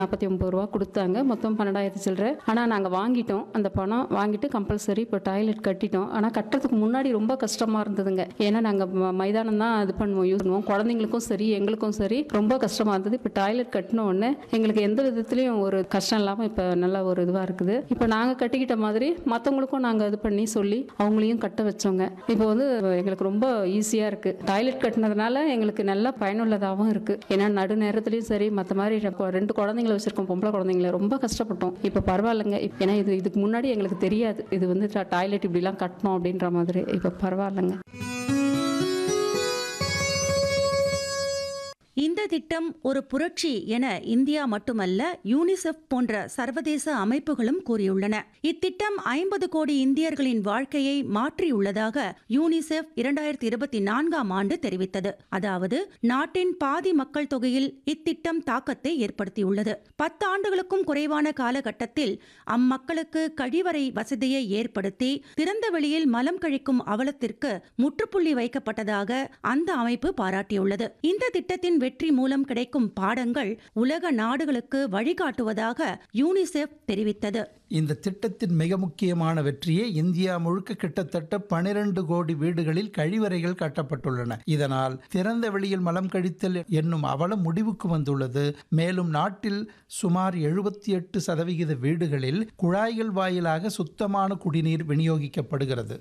நாற்பத்தி ஒம்பது ரூபா கொடுத்தாங்க மொத்தம் பன்னெண்டாயிரத்து சில்லற ஆனால் நாங்கள் வாங்கிட்டோம் அந்த பணம் வாங்கிட்டு கம்பல்சரி இப்போ டாய்லெட் கட்டிட்டோம் ஆனால் கட்டுறதுக்கு முன்னாடி ரொம்ப கஷ்டமாக இருந்ததுங்க ஏன்னா நாங்கள் மைதானம் தான் இது பண்ணுவோம் யூஸ் பண்ணுவோம் குழந்தைங்களுக்கும் சரி எங்களுக்கும் சரி ரொம்ப கஷ்டமாக இருந்தது இப்போ டாய்லெட் கட்டின உடனே எங்களுக்கு எந்த விதத்துலையும் ஒரு கஷ்டம் இல்லாமல் இப்போ நல்ல ஒரு இதுவாக இருக்குது இப்போ நாங்கள் கட்டிக்கிட்ட மாதிரி மற்றவங்களுக்கும் நாங்கள் இது பண்ணி சொல்லி அவங்களையும் கட்ட வச்சோங்க இப்போ வந்து எங்களுக்கு ரொம்ப ஈஸியாக இருக்குது டாய்லெட் கட்டினதுனால எங்களுக்கு நல்ல பயனுள்ளதாகவும் இருக்குது ஏன்னா நடு நேரத்துலையும் சரி மற்ற மாதிரி ரெ- ரெண்டு குழந்தைங்கள வச்சிருக்கோம் பொம்பளை குழந்தைங்கள ரொம்ப கஷ்டப்பட்டோம் இப்போ பரவாயில்லைங்க இப்ப- ஏன்னா இது இதுக்கு முன்னாடி எங்களுக்கு தெரியாது இது வந்து டாய்லெட் இப்படிலாம் கட்டணும் அப்படின்ற மாதிரி இப்போ பரவாயில்லைங்க இந்த திட்டம் ஒரு புரட்சி என இந்தியா மட்டுமல்ல யூனிசெஃப் போன்ற சர்வதேச அமைப்புகளும் கூறியுள்ளன இத்திட்டம் ஐம்பது கோடி இந்தியர்களின் வாழ்க்கையை மாற்றியுள்ளதாக யூனிசெஃப் இரண்டாயிரத்தி இருபத்தி நான்காம் ஆண்டு தெரிவித்தது அதாவது நாட்டின் பாதி மக்கள் தொகையில் இத்திட்டம் தாக்கத்தை ஏற்படுத்தியுள்ளது பத்தாண்டுகளுக்கும் குறைவான காலகட்டத்தில் அம்மக்களுக்கு கழிவறை வசதியை ஏற்படுத்தி திறந்த வெளியில் மலம் கழிக்கும் அவலத்திற்கு முற்றுப்புள்ளி வைக்கப்பட்டதாக அந்த அமைப்பு பாராட்டியுள்ளது இந்த திட்டத்தின் வெற்றி மூலம் கிடைக்கும் பாடங்கள் உலக நாடுகளுக்கு வழிகாட்டுவதாக யூனிசெஃப் தெரிவித்தது இந்த திட்டத்தின் மிக முக்கியமான வெற்றியே இந்தியா முழுக்க கிட்டத்தட்ட 12 கோடி வீடுகளில் கழிவறைகள் கட்டப்பட்டுள்ளன இதனால் திறந்த வெளியில் மலம் கழித்தல் என்னும் அவலம் முடிவுக்கு வந்துள்ளது மேலும் நாட்டில் சுமார் 78% எட்டு சதவிகித வீடுகளில் குழாய்கள் வாயிலாக சுத்தமான குடிநீர் விநியோகிக்கப்படுகிறது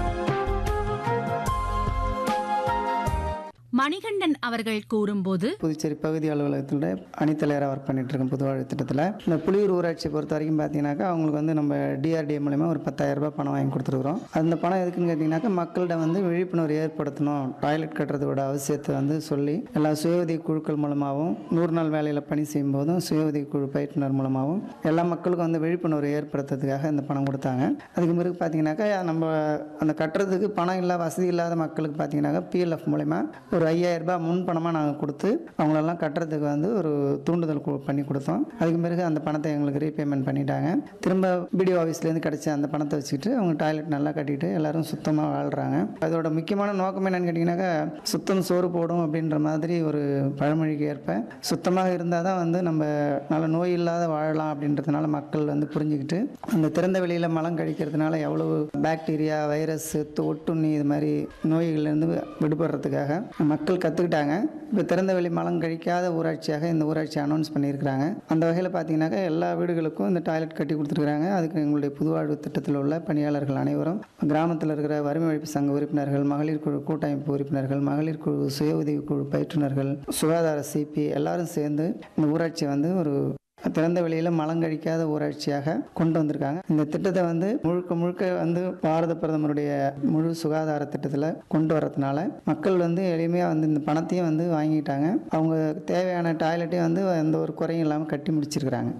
மணிகண்டன் அவர்கள் கூறும்போது புதுச்சேரி பகுதி அலுவலகத்தில் அணித்தலைவராக ஒர்க் பண்ணிட்டு இருக்கேன் புதுவாழ்வு திட்டத்தில் இந்த புலியூர் ஊராட்சியை பொறுத்த வரைக்கும் பார்த்தீங்கன்னாக்கா அவங்களுக்கு வந்து நம்ம டிஆர்டிஏ மூலயமா ஒரு பத்தாயிரம் ரூபாய் பணம் வாங்கி கொடுத்துருக்குறோம் அந்த பணம் எதுக்குன்னு கேட்டிங்கனாக்கா மக்கள்கிட்ட வந்து விழிப்புணர்வு ஏற்படுத்தணும் டாய்லெட் கட்டுறதோட அவசியத்தை வந்து சொல்லி எல்லா சுய உதவி குழுக்கள் மூலமாகவும் நூறு நாள் வேலையில் பணி செய்யும் போதும் சுய உதவி குழு பயிற்றுனர் மூலமாகவும் எல்லா மக்களுக்கும் வந்து விழிப்புணர்வு ஏற்படுத்துறதுக்காக இந்த பணம் கொடுத்தாங்க அதுக்கு பிறகு பார்த்தீங்கன்னாக்கா நம்ம அந்த கட்டுறதுக்கு பணம் இல்லா வசதி இல்லாத மக்களுக்கு பார்த்தீங்கன்னாக்கா பிஎல்எஃப் மூலயமா ஒரு ஐயாயிரம் ரூபாய் முன் பணமாக நாங்கள் கொடுத்து அவங்களெல்லாம் கட்டுறதுக்கு வந்து ஒரு தூண்டுதல் கு- பண்ணி கொடுத்தோம் அதுக்கு பிறகு அந்த பணத்தை எங்களுக்கு ரீபேமெண்ட் பண்ணிட்டாங்க திரும்ப பிடிஓ ஆஃபீஸ்லேருந்து கிடைச்ச அந்த பணத்தை வச்சுக்கிட்டு அவங்க டாய்லெட் நல்லா கட்டிட்டு எல்லாரும் சுத்தமாக வாழ்கிறாங்க அதோட முக்கியமான நோக்கம் என்னன்னு கேட்டிங்கன்னாக்கா சுத்தம் சோறு போடும் அப்படின்ற மாதிரி ஒரு பழமொழிக்கு ஏற்ப சுத்தமாக இருந்தால் தான் வந்து நம்ம நல்ல நோய் இல்லாத வாழலாம் அப்படின்றதுனால மக்கள் வந்து புரிஞ்சுக்கிட்டு அந்த திறந்த வெளியில் மலம் கழிக்கிறதுனால எவ்வளவு பாக்டீரியா வைரஸ் ஒட்டுண்ணி இது மாதிரி நோய்கள்லேருந்து விடுபடுறதுக்காக மக்கள் கற்றுக்கிட்டாங்க இப்போ திறந்த வெளி மலம் கழிக்காத ஊராட்சியாக இந்த ஊராட்சி அனௌன்ஸ் பண்ணியிருக்கிறாங்க அந்த வகையில் பார்த்தீங்கன்னாக்கா எல்லா வீடுகளுக்கும் இந்த டாய்லெட் கட்டி கொடுத்துருக்குறாங்க அதுக்கு எங்களுடைய புதுவாழ்வு திட்டத்தில் உள்ள பணியாளர்கள் அனைவரும் கிராமத்தில் இருக்கிற வறுமை ஒழிப்பு சங்க உறுப்பினர்கள் மகளிர் குழு கூட்டமைப்பு உறுப்பினர்கள் மகளிர் குழு சுய உதவி குழு பயிற்றுனர்கள் சுகாதார சிபி எல்லாரும் சேர்ந்து இந்த ஊராட்சியை வந்து ஒரு திறந்த வெளியில் மலங்கழிக்காத ஊராட்சியாக கொண்டு வந்திருக்காங்க இந்த திட்டத்தை வந்து முழுக்க முழுக்க வந்து பாரத பிரதமருடைய முழு சுகாதார திட்டத்தில் கொண்டு வரதுனால மக்கள் வந்து எளிமையாக வந்து இந்த பணத்தையும் வந்து வாங்கிட்டாங்க அவங்க தேவையான டாய்லெட்டையும் வந்து எந்த ஒரு குறையும் இல்லாமல் கட்டி முடிச்சிருக்கிறாங்க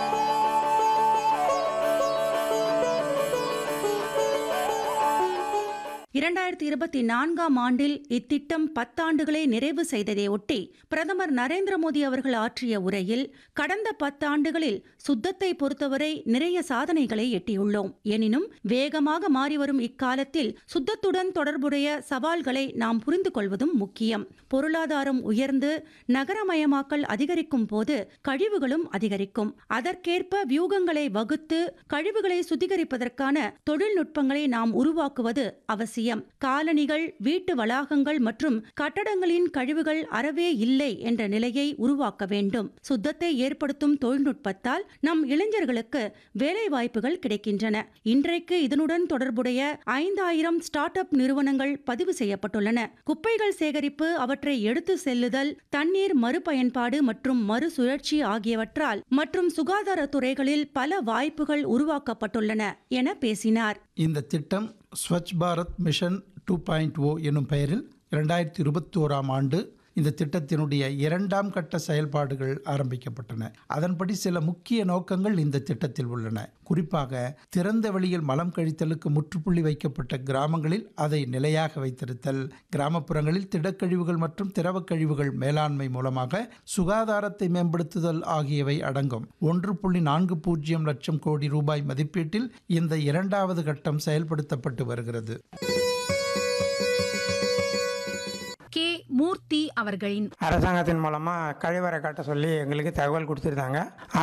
இரண்டாயிரத்தி இருபத்தி நான்காம் ஆண்டில் இத்திட்டம் பத்தாண்டுகளை நிறைவு செய்ததை ஒட்டி பிரதமர் நரேந்திர மோடி அவர்கள் ஆற்றிய உரையில் கடந்த பத்தாண்டுகளில் சுத்தத்தை பொறுத்தவரை நிறைய சாதனைகளை எட்டியுள்ளோம் எனினும் வேகமாக மாறிவரும் இக்காலத்தில் சுத்தத்துடன் தொடர்புடைய சவால்களை நாம் புரிந்து கொள்வதும் முக்கியம் பொருளாதாரம் உயர்ந்து நகரமயமாக்கல் அதிகரிக்கும் போது கழிவுகளும் அதிகரிக்கும் அதற்கேற்ப வியூகங்களை வகுத்து கழிவுகளை சுத்திகரிப்பதற்கான தொழில்நுட்பங்களை நாம் உருவாக்குவது அவசியம் காலனிகள் வீட்டு வளாகங்கள் மற்றும் கட்டடங்களின் கழிவுகள் அறவே இல்லை என்ற நிலையை உருவாக்க வேண்டும் சுத்தத்தை ஏற்படுத்தும் தொழில்நுட்பத்தால் நம் இளைஞர்களுக்கு வேலை வாய்ப்புகள் கிடைக்கின்றன இன்றைக்கு இதனுடன் தொடர்புடைய ஐந்தாயிரம் ஸ்டார்ட் அப் நிறுவனங்கள் பதிவு செய்யப்பட்டுள்ளன குப்பைகள் சேகரிப்பு அவற்றை எடுத்து செல்லுதல் தண்ணீர் மறுபயன்பாடு மற்றும் மறுசுழற்சி ஆகியவற்றால் மற்றும் சுகாதார துறைகளில் பல வாய்ப்புகள் உருவாக்கப்பட்டுள்ளன என பேசினார் இந்த திட்டம் Swachh Bharat mission two point O எனும் பெயரில் இரண்டாயிரத்தி இருபத்தி ஓராம் ஆண்டு இந்த திட்டத்தினுடைய இரண்டாம் கட்ட செயல்பாடுகள் ஆரம்பிக்கப்பட்டன அதன்படி சில முக்கிய நோக்கங்கள் இந்த திட்டத்தில் உள்ளன குறிப்பாக திறந்த வெளியில் மலம் கழித்தலுக்கு முற்றுப்புள்ளி வைக்கப்பட்ட கிராமங்களில் அதை நிலையாக வைத்திருத்தல் கிராமப்புறங்களில் திடக்கழிவுகள் மற்றும் திரவக் கழிவுகள் மேலாண்மை மூலமாக சுகாதாரத்தை மேம்படுத்துதல் ஆகியவை அடங்கும் ஒன்று புள்ளி நான்கு பூஜ்ஜியம் லட்சம் கோடி ரூபாய் மதிப்பீட்டில் இந்த இரண்டாவது கட்டம் செயல்படுத்தப்பட்டு வருகிறது கே மூர்த்தி அவர்களின் அரசாங்கத்தின் மூலமாக கழிவறை கட்ட சொல்லி எங்களுக்கு தகவல் கொடுத்துருந்தாங்க